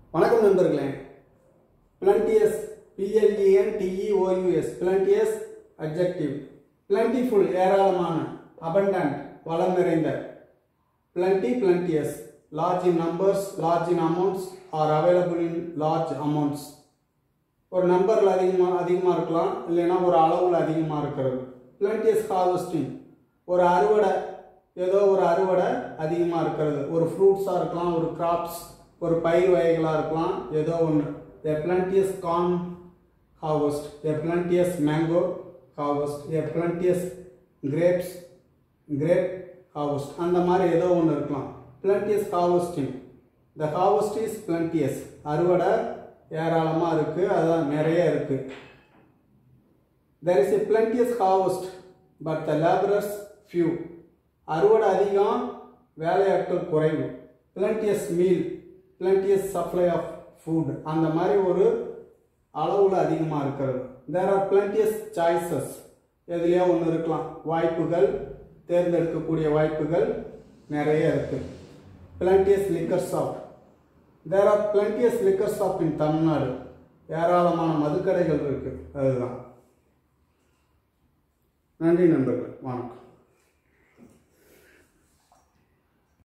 வணக்கம் நண்பர்களே plenteous P L E N T E O U S plenteous adjective plentiful ஏராளமான abundant வளம் நிறைந்த plenty plenteous large in numbers large in amounts are available in large amounts ஒரு நம்பரில் அதிகமாக அதிகமாக இருக்கலாம் இல்லைன்னா ஒரு அளவில் அதிகமாக இருக்கிறது plenteous harvesting ஒரு அறுவடை ஏதோ ஒரு அறுவடை அதிகமாக இருக்கிறது ஒரு ஃப்ரூட்ஸாக இருக்கலாம் ஒரு கிராப்ஸ் ஒரு பயிர் வகைகளாக இருக்கலாம் ஏதோ ஒன்று a plenteous corn harvest a plenteous mango harvest a plenteous grapes grape harvest அந்த மாதிரி ஏதோ ஒன்று இருக்கலாம் plenteous harvesting the harvest is plenteous அறுவடை ஏராளமாக இருக்குது அதான் நிறைய இருக்குது there is a plenteous harvest but the labourers few அறுவடை அதிகம் வேலையாட்கள் குறைவு plenteous meal plenteous supply of food அந்த மாதிரி ஒரு அளவில் அதிகமாக இருக்கிறது தேர் ஆர் பிளண்டியஸ் சாய்ஸஸ் எதுலையோ ஒன்று இருக்கலாம் வாய்ப்புகள் தேர்ந்தெடுக்கக்கூடிய வாய்ப்புகள் நிறைய இருக்கு plenteous liquor shop there are plenteous liquor shop in Tamil Nadu ஏராளமான மதுக்கடைகள் இருக்கு அதுதான் நன்றி நண்பர்கள் வணக்கம்